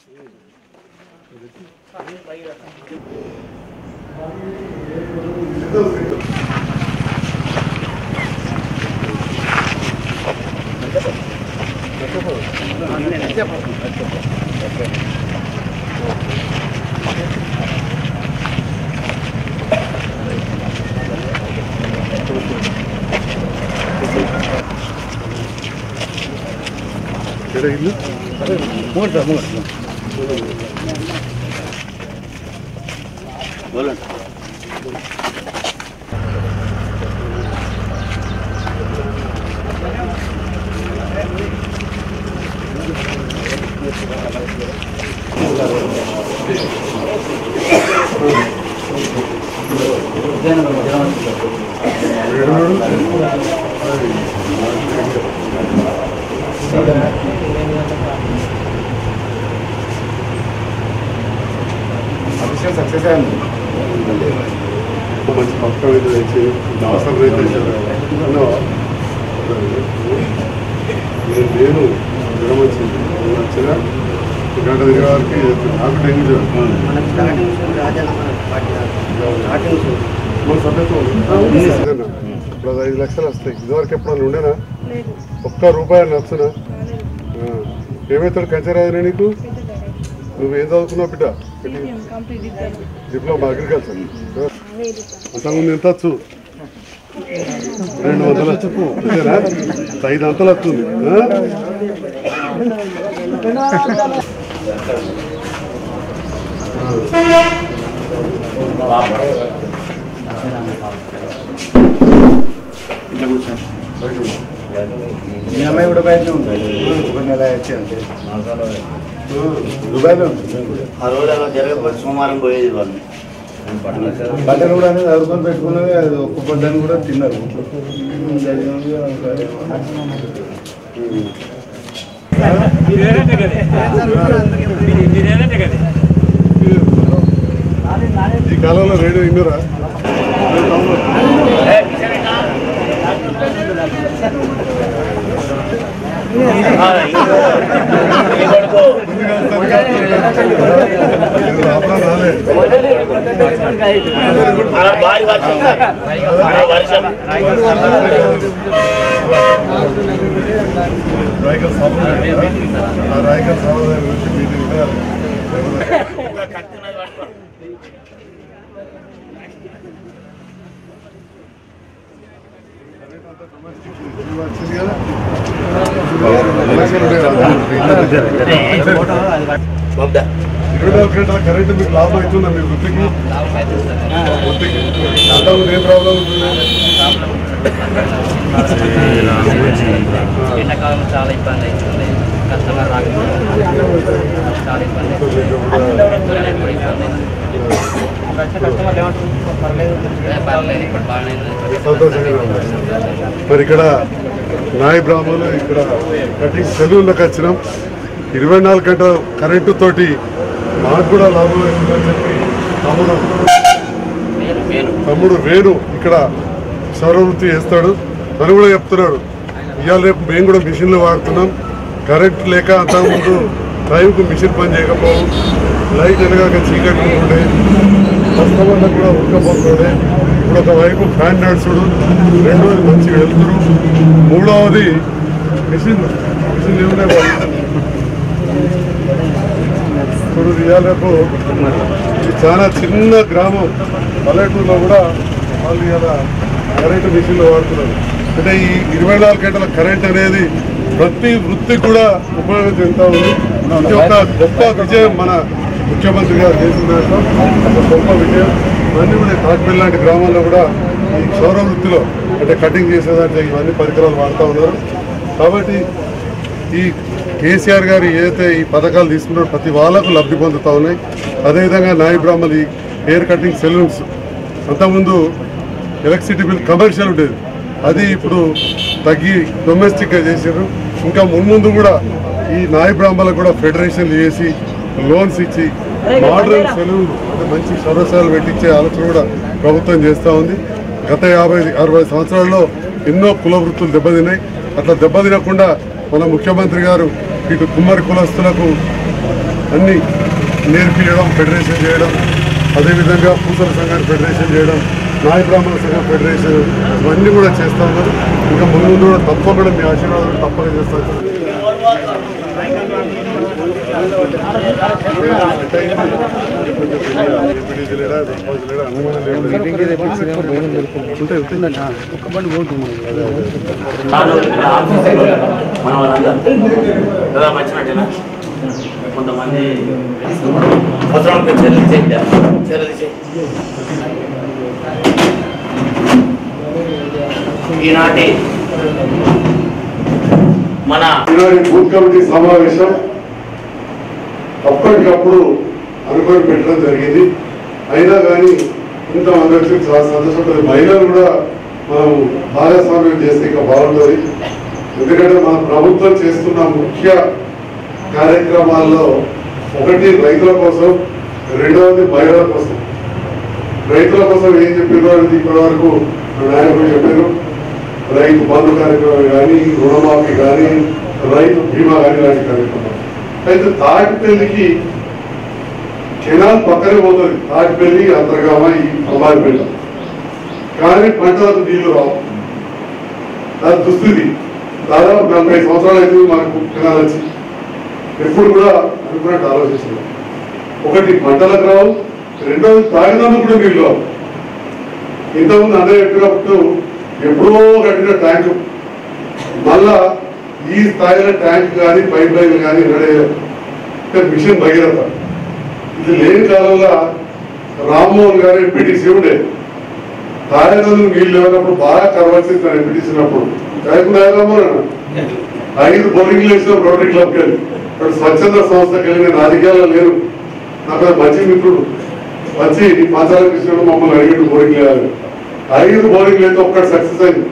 ఎక్కడ ఇల్లు అభిషేకం సక్సెస్ అయింది మంచి పక్క మీద వేసి అవసరం రైతు అన్నావా నేను నేను జ్వరం వచ్చింది నేను వచ్చిన గంట తిరిగే వారికి నాకు డెంగ్యూ జ్వరం మన సభ్యత్వం ఉంది. అదేనా? ఇప్పుడు అది ఐదు లక్షలు వస్తాయి ఇదివరకు ఎప్పుడన్నా ఉండేనా ఒక్క రూపాయలు నచ్చునా ఏమవుతాడు కంచరాయన నీకు నువ్వేం చదువుతున్నావు బిడ్డ డిప్లొమా అగ్రికల్చర్ అంతకుముందు ఎంత వచ్చు రెండు వందలు వచ్చు అంతేనా ఐదు అంతలు వస్తుంది ఆ? మీ అమ్మాయి కూడా బయటనే ఉంది ఒక నెల వచ్చి అంతే దుబాయ్లో ఉంది ఆ రోజు అలా జరగకపోతే సోమవారం పోయేది వాళ్ళు బట్టలు కూడా అనేది చదువుకొని పెట్టుకున్నది అది ఒక్క పొద్దుని కూడా తిన్నారు ఈ కాలంలో రేడియో విన్నరా రాలే భారీ వర్షం భారీ వర్షం రాయకల్ సాంప్రదాయం ఆ రాయకల్ సాంప్రదాయం గురించి మీరు వినాలి. ఇది వచ్చింది కదా? ఎలక్షన్ ఉండే కదా? బాబా ఇరవై నాలుగు గంటల కరెంట్ మీకు లాభం అవుతుందా మీ వృత్తికి వృత్తికి అంతకుముందు ఏం ప్రాబ్లం ఉంటుంది ఎండాకాలం చాలా ఇబ్బంది అవుతుంది కస్టమర్ రాకపోతే చాలా ఇబ్బంది అవుతుంది కూడా ఇబ్బంది అదే పర్లేదు ఇప్పుడు బాగానే ఉంది. సంతోషంగా ఉంది. మరి ఇక్కడ నాయ బ్రాహ్మణులు ఇక్కడ కటింగ్ సెలవుల్లోకి వచ్చినాం ఇరవై నాలుగు గంటల కరెంటు తోటి మాకు కూడా లాభం అవుతుందని చెప్పి తమ్ముడు మేలు మేలు తమ్ముడు వేణు ఇక్కడ సౌరవృత్తి చేస్తాడు తను కూడా చెప్తున్నాడు ఇవాళ రేపు మేము కూడా మిషన్లు వాడుతున్నాం కరెంట్ లేక అంతకుముందు టైంకు మిషన్ పని చేయకపోవు లైట్ వెనక చీకటి ఉండే కస్టమర్లకు కూడా ఉడకపోతుండే ఇప్పుడు ఒకవైపు ఫ్యాన్ నడుచుడు రెండోది మంచిగా వెళ్తురు మూడవది మిషన్ మిషన్ ఏమున్నాయి ఇప్పుడు ఇవాళ రేపు ఇది చాలా చిన్న గ్రామం పల్లెటూరులో కూడా వాళ్ళు ఇలా కరెంటు మిషన్లు వాడుతున్నారు అంటే ఈ ఇరవై నాలుగు గంటల కరెంట్ అనేది ప్రతి వృత్తికి కూడా ఉపయోగం చెందుతా ఉంది ఇది ఒక గొప్ప విజయం మన ముఖ్యమంత్రి గారు చేసిన దాంట్లో ఒక గొప్ప విజయం ఇవన్నీ కూడా కాకిపల్లి లాంటి గ్రామాల్లో కూడా ఈ సౌర వృత్తిలో అంటే కటింగ్ చేసేదాంట్లో ఇవన్నీ పరికరాలు వాడుతూ ఉన్నారు కాబట్టి ఈ కేసీఆర్ గారు ఏదైతే ఈ పథకాలు తీసుకున్నారో ప్రతి వాళ్ళకు లబ్ధి పొందుతా ఉన్నాయి అదేవిధంగా నాయ బ్రాహ్మణి హెయిర్ కటింగ్ సెలూన్స్ అంతకుముందు ఎలక్ట్రిసిటీ బిల్ కమర్షియల్ ఉండేది అది ఇప్పుడు తగ్గి డొమెస్టిక్గా చేశారు ఇంకా మున్ముందు కూడా ఈ నాయ బ్రాహ్మణులకు కూడా ఫెడరేషన్లు చేసి లోన్స్ ఇచ్చి మోడర్న్ సెలూన్ అంటే మంచి సరసాలు పెట్టించే ఆలోచన కూడా ప్రభుత్వం చేస్తూ ఉంది గత యాభై అరవై సంవత్సరాల్లో ఎన్నో కుల వృత్తులు దెబ్బతిన్నాయి అట్లా దెబ్బతినకుండా మన ముఖ్యమంత్రి గారు ఇటు కుమ్మరి కులస్తులకు ఆ, అన్ని నేర్పియడం ఫెడరేషన్ చేయడం అదేవిధంగా పూసల సంఘాన్ని ఫెడరేషన్ చేయడం నాయ బ్రాహ్మణ సంఘం ఫెడరేషన్ ఇవన్నీ కూడా చేస్తా ఉన్నారు ఇంకా ముందు ముందు కూడా తప్పకుండా మీ ఆశీర్వాదం తప్పక చేస్తారు మన వాళ్ళందరూ కదా మంచినట్టేనా కొంతమంది అవసరం చర్యలు చేయాలి చర్యలు చేయి ఈనాటి మన ఈనాటి బూత్ కమిటీ సమావేశం అప్పటికప్పుడు అనుకొని పెట్టడం జరిగింది అయినా కానీ ఇంత మంది వచ్చి చాలా సంతోషం ఉంటుంది మహిళలు కూడా మనం భాగస్వామ్యం చేస్తే ఇంకా బాగుంటుంది ఎందుకంటే మన ప్రభుత్వం చేస్తున్న ముఖ్య కార్యక్రమాల్లో ఒకటి రైతుల కోసం రెండవది మహిళల కోసం రైతుల కోసం ఏం చెప్పారు అనేది ఇప్పటి వరకు నాయకులు చెప్పారు రైతు బంధు కార్యక్రమం కానీ రుణమాఫీ కానీ రైతు బీమా కానీ లాంటి కార్యక్రమాలు అయితే తాటిపల్లికి కెనాల్ పక్కనే పోతుంది తాటిపల్లి అంతర్గామ ఈ అమ్మాయిపల్లి కానీ పంటలకు నీళ్లు రావు అది దుస్థితి దాదాపు నలభై సంవత్సరాలు అయితే మనకు కెనాల్ వచ్చి ఎప్పుడు కూడా అనుకున్నట్టు ఆలోచించారు ఒకటి పంటలకు రావు రెండవది తాగినందుకు కూడా నీళ్ళు రావు ఇంతకుముందు అందరూ చెప్పినప్పుడు ఎప్పుడో కట్టిన ట్యాంకు మళ్ళా ఈ స్థాయిలో ట్యాంక్ కానీ పైప్ లైన్ కానీ రెడీ మిషన్ భగీరథ ఇది లేని కాలంలో రామ్మోహన్ గారు ఎంపీటీసీ ఉండే తాగినందుకు నీళ్ళు లేనప్పుడు బాగా కరవచ్చింది తను ఎంపీటీసీనప్పుడు తాయకు రామ్మోహన్ ఐదు బౌలింగ్లు వేసిన రోటరీ క్లబ్కి వెళ్ళి అక్కడ స్వచ్ఛంద సంస్థకి వెళ్ళి నేను రాజకీయాల్లో లేను నాకు అది మంచి మిత్రుడు వచ్చి పాచాల కృష్ణుడు మమ్మల్ని అడిగిట్టు బౌలింగ్ వేయాలి ఐదు బౌలింగ్ అయితే ఒక్కటి సక్సెస్ అయింది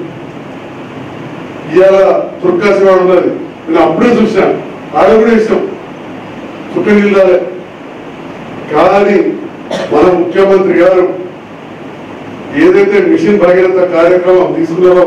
ఇవాళ తుర్కాసి వాడు ఉన్నది నేను అప్పుడే చూసా ఆడ కూడా ఇష్టం చుక్క నీళ్ళు రాలే కానీ మన ముఖ్యమంత్రి గారు ఏదైతే మిషన్ భగీరథ కార్యక్రమం తీసుకున్నారో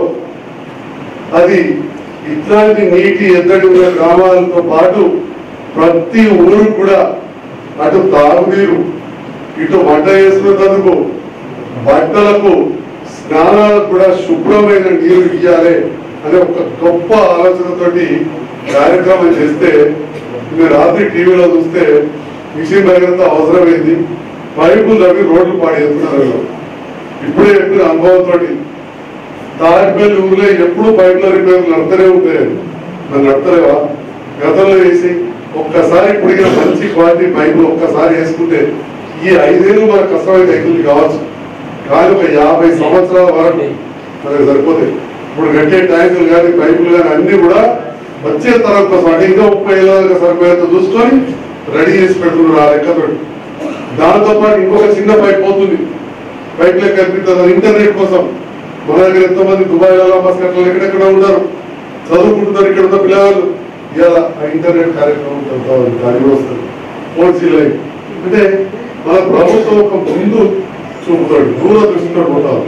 అది ఇట్లాంటి నీటి ఎద్దడి ఉన్న గ్రామాలతో పాటు ప్రతి ఊరు కూడా అటు తాగునీరు ఇటు వంట చేసుకున్నందుకు బట్టలకు స్నానాలకు కూడా శుభ్రమైన నీరు ఇవ్వాలి అనే ఒక గొప్ప ఆలోచనతోటి కార్యక్రమం చేస్తే మీరు రాత్రి టీవీలో చూస్తే మిషన్ భగీరథ అవసరమైంది పైపులు తవ్వి రోడ్లు పాడేస్తున్నారు ఇప్పుడే చెప్పిన అనుభవంతో తాటిపల్లి ఊర్లో ఎప్పుడు పైపుల రిపేర్లు నడతనే ఉంటాయి మరి నడతలేవా గతంలో వేసి ఒక్కసారి ఇప్పుడు మంచి క్వాలిటీ పైపులు ఒక్కసారి వేసుకుంటే ఈ ఐదేళ్ళు మనకు కష్టమైన సైకిల్ కావచ్చు కానీ ఒక యాభై సంవత్సరాల వరకు మనకు సరిపోతాయి ఇప్పుడు కట్టే ట్యాంకులు కానీ పైపులు కానీ అన్ని కూడా వచ్చే తరం కోసం అంటే ఇంకా ముప్పై ఏళ్ళ దాకా సరిపోయేంత చూసుకొని రెడీ చేసి పెడుతున్నారు ఆ లెక్కతో దాంతో పాటు ఇంకొక చిన్న పైప్ పోతుంది పైప్ లెక్క కనిపిస్తుంది ఇంటర్నెట్ కోసం మన దగ్గర ఎంతో మంది దుబాయ్ మస్కట్లో ఎక్కడెక్కడ ఉంటారు చదువుకుంటున్నారు ఇక్కడ ఉన్న పిల్లలు ఇవాళ ఆ ఇంటర్నెట్ కార్యక్రమం జరుగుతా ఉంది దాని కూడా వస్తుంది ఫోర్ జీ లైవ్ అంటే మన ప్రభుత్వం ఒక ముందు చూపుతాడు దూరదృష్టితో పోతాం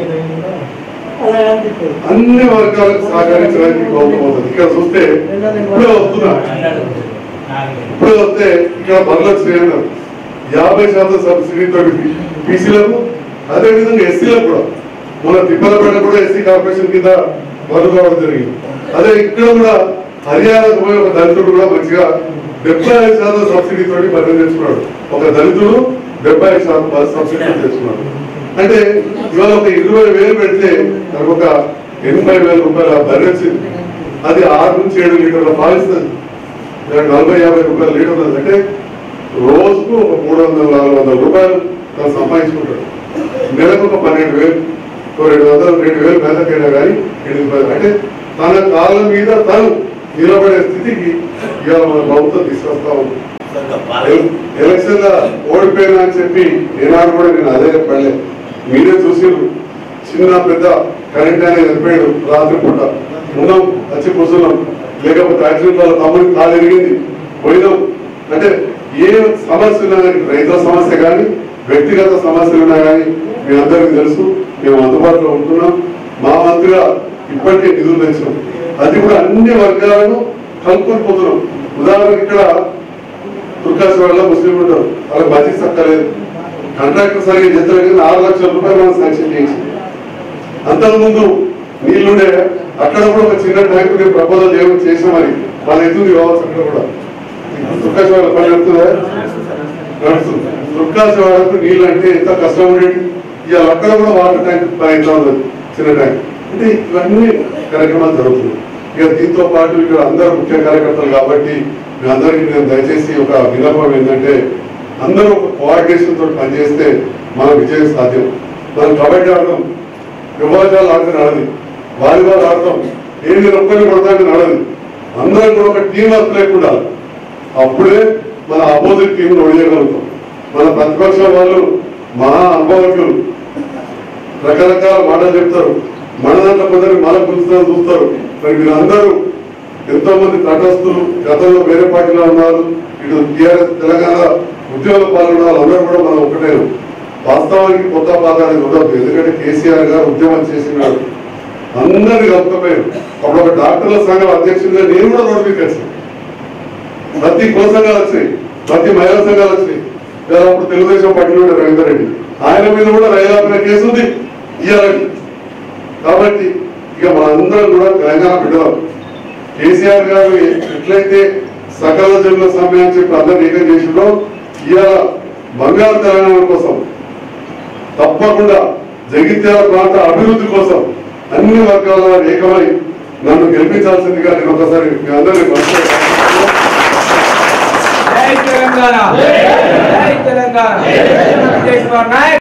అన్ని వర్గాలకు సహకరించడానికి గౌరవం అవుతుంది ఇక్కడ చూస్తే ఇప్పుడే వస్తున్నా ఇప్పుడే వస్తే ఇక్కడ బండ్ల శ్రేణులు యాభై శాతం సబ్సిడీతో బీసీలకు అదేవిధంగా ఎస్సీలకు కూడా మన తిప్పలపేట కూడా ఎస్సీ కార్పొరేషన్ కింద బరువు కావడం జరిగింది అదే ఇక్కడ కూడా హర్యానాకు పోయి ఒక దళితుడు కూడా మంచిగా డెబ్బై ఐదు శాతం సబ్సిడీ తోటి బదిలీ తెచ్చుకున్నాడు ఒక దళితుడు డెబ్బై ఐదు శాతం సబ్సిడీ తెచ్చుకున్నాడు అంటే ఇవాళ ఒక ఇరవై వేలు పెడితే నాకు ఒక ఎనభై వేల రూపాయల బరి వచ్చింది అది ఆరు నుంచి ఏడు లీటర్ల పాలిస్తుంది ఇక్కడ నలభై యాభై రూపాయల లీటర్ ఉంది. అంటే రోజుకు ఒక మూడు వందల నాలుగు వందల రూపాయలు తను సంపాదించుకుంటాడు నెలకు ఒక పన్నెండు వేలు ఓ రెండు వందలు రెండు వేలు మెదకైనా కానీ ఎనిమిది వేలు అంటే తన కాళ్ళ మీద తను నిలబడే స్థితికి ఇవాళ మన ప్రభుత్వం తీసుకొస్తా ఉంది ఎల- ఎలక్షన్ లో ఓడిపోయినా అని చెప్పి ఏనాడు కూడా నేను అదే చెప్పలే మీరే చూసిర్రు చిన్న పెద్ద కరెంట్ అనేది చనిపోయాడు రాత్రి పూట ఉన్నాం వచ్చి కూర్చున్నాం లేకపోతే యాక్సిడెంట్ వల్ల తమ్ముడికి కాలు ఎరిగింది పోయినాం అంటే ఏ సమస్య ఉన్నా కానీ రైతుల సమస్య కానీ వ్యక్తిగత సమస్యలు ఉన్నా కానీ మీ అందరికీ తెలుసు మేము అందుబాటులో ఉంటున్నాం మా వంతుగా ఇప్పటికే నిధులు తెచ్చినాం అది కూడా అన్ని వర్గాలను కలుపుకొని పోతున్నాం ఉదాహరణకి ఇక్కడ తుర్కాసి వాళ్ళ ముస్లింలు ఉంటారు వాళ్ళకి మసీద్ సక్కలేదు కాంట్రాక్టర్ సరిగ్గా చేస్తారు కానీ ఆరు లక్షల రూపాయలు మనం శాంక్షన్ చేయించి అంతకుముందు నీళ్లుండే అక్కడ కూడా ఒక చిన్న ట్యాంక్ నేను ప్రపోజల్ చేయడం చేసిన మరి వాళ్ళ ఎదురు కావచ్చు అక్కడ కూడా తుర్కాసి వాళ్ళ పని నడుతుందా నడుస్తుంది తుర్కాసి వాళ్ళకు నీళ్ళు అంటే ఎంత కష్టం ఉండేది ఇవాళ అక్కడ కూడా వాటర్ ట్యాంక్ ప్రయత్నం ఉన్నది చిన్న ట్యాంక్ అంటే ఇవన్నీ కార్యక్రమాలు జరుగుతున్నాయి ఇక దీంతో పాటు ఇక్కడ అందరూ ముఖ్య కార్యకర్తలు కాబట్టి మీ అందరికీ నేను దయచేసి ఒక విన్నపం ఏంటంటే అందరూ ఒక కోఆర్డినేషన్ తోటి పనిచేస్తే మన విజయం సాధ్యం మనం కబడ్డీ ఆడదాం విభాగాలు ఆడితే నడది వాలీబాల్ ఆడతాం ఏది ఒక్కరిని కొడతానికి నడదు అందరం కూడా ఒక టీం వర్క్ లేకుండా అప్పుడే మన అపోజిట్ టీం ఓడియగలుగుతాం మన ప్రతిపక్ష వాళ్ళు మహా అనుభవజ్ఞులు రకరకాల మాటలు చెప్తారు మన దాంట్లో కొందరు మన గురించి చూస్తారు మరి మీరు అందరూ ఎంతో మంది తటస్థులు గతంలో వేరే పార్టీలో ఉన్నారు ఇటు టీఆర్ఎస్ తెలంగాణ ఉద్యోగ పాలన అందరూ కూడా మనం ఒకటే వాస్తవానికి కొత్త పాత అనేది ఉండదు ఎందుకంటే కేసీఆర్ గారు ఉద్యమం చేసినాడు అందరినీ కలుపుకపోయారు అప్పుడు ఒక డాక్టర్ల సంఘం అధ్యక్షుడిగా నేను కూడా రోడ్డు మీకు వచ్చాను ప్రతి కుల సంఘాలు వచ్చాయి ప్రతి మహిళా సంఘాలు వచ్చాయి లేదా అప్పుడు తెలుగుదేశం పార్టీలో ఉండే రవీందర్ రెడ్డి ఆయన మీద కూడా రైలాపిన కేసు ఉంది ఇయ్యాలని కాబట్టి ఇక మనందరం కూడా తెలంగాణ బిడ్డలం కేసీఆర్ గారు ఎట్లయితే సకల జనుల సమ్మె అని చెప్పి అందరు ఏకం చేసిండో ఇవాళ బంగారు తెలంగాణ కోసం తప్పకుండా జగిత్యాల ప్రాంత అభివృద్ధి కోసం అన్ని వర్గాల వారు ఏకమై నన్ను గెలిపించాల్సిందిగా నేను ఒకసారి మీ అందరినీ మనసులో జై తెలంగాణ జై తెలంగాణ కేసీఆర్ నాయక్